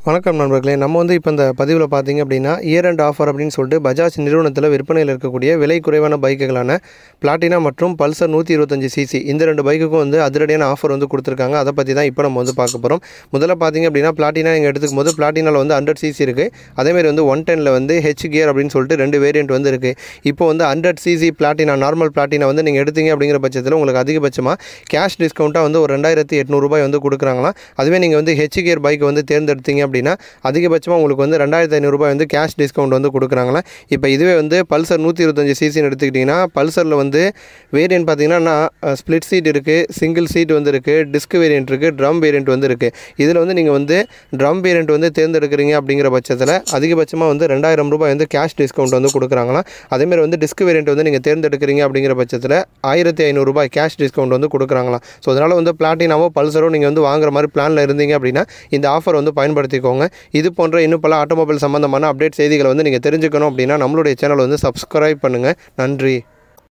வணக்கம் நண்பர்களே நம்ம வந்து இப்போ இந்த பதிவில் பார்த்தீங்க அப்படின்னா இயர் அண்ட் ஆஃபர் அப்படின்னு சொல்லிட்டு பஜாஜ் நிறுவனத்தில் விற்பனையில் இருக்கக்கூடிய விலை குறைவான பைக்குகளான பிளாட்டினா மற்றும் பல்சர் நூற்றி இருபத்தஞ்சி சிசி இந்த ரெண்டு பைக்குக்கும் வந்து அதிரடியான ஆஃபர் வந்து கொடுத்துருக்காங்க அதை பற்றி தான் இப்போ நம்ம வந்து பார்க்க போகிறோம் முதல்ல பார்த்தீங்க அப்படின்னா பிளாட்டினா நீங்கள் எடுத்துக்கும் போது பிளாட்டினாவில் வந்து ஹண்ட்ரட் சிசி இருக்குது அதேமாதிரி வந்து ஒன் டெனில் வந்து ஹெச் கியர் அப்படின்னு சொல்லிட்டு ரெண்டு வேரியண்ட் வந்து இருக்குது இப்போ வந்து hundred CC Platina normal Platina வந்து நீங்கள் எடுத்தீங்க அப்படிங்கிற பட்சத்தில் உங்களுக்கு அதிகபட்சமாக கேஷ் டிஸ்கவுண்ட்டாக வந்து ஒரு ரெண்டாயிரத்தி எட்நூறுபாய் வந்து கொடுக்குறாங்களாம் அதுவே நீங்கள் வந்து ஹெச் கியர் பைக் வந்து தேர்ந்தெடுத்தீங்க அப்படின்னா அதிகபட்சமாக உங்களுக்கு வந்து ரெண்டாயிரத்தி ஐநூறுரூபா வந்து கேஷ் டிஸ்கவுண்ட் வந்து கொடுக்குறாங்களா இப்போ இதுவே வந்து பல்சர் நூற்றி இருபத்தஞ்சி சிசின்னு எடுத்துக்கிட்டிங்கன்னா பல்சரில் வந்து வேரியன்ட் பார்த்தீங்கன்னா ஸ்ப்ளிட் சீட் இருக்குது சிங்கிள் சீட் வந்து இருக்குது டிஸ்க் வேரியன்ட் இருக்குது ட்ரம் வேரியன்ட் வந்து இருக்குது இதில் வந்து நீங்கள் வந்து ட்ரம் வேரியன்ட் வந்து தேர்ந்தெடுக்கிறீங்க அப்படிங்கிற பட்சத்தில் அதிகபட்சமாக வந்து ரெண்டாயிரம் ரூபாய் வந்து கேஷ் டிஸ்கவுண்ட் வந்து கொடுக்குறாங்களாம் அதேமாதிரி வந்து டிஸ்க் வேரியன்ட் வந்து நீங்கள் தேர்ந்தெடுக்கிறீங்க அப்படிங்கிற பட்சத்தில் ஆயிரத்தி ஐநூறுரூபா கேஷ் டிஸ்கவுண்ட் வந்து கொடுக்குறாங்களாம் ஸோ அதனால் வந்து பிளாட்டினாவோ பல்சரோ நீங்கள் வந்து வாங்குற மாதிரி பிளானில் இருந்தீங்க அப்படின்னா இந்த ஆஃபர் வந்து பயன்படுத்திக்கோங்க இது போன்ற இன்னும் பல ஆட்டோமொபைல் சம்மந்தமான அப்டேட் செய்திகளை வந்து நீங்கள் தெரிஞ்சுக்கணும் அப்படின்னா நம்மளுடைய சேனல் வந்து சப்ஸ்கிரைப் பண்ணுங்கள் நன்றி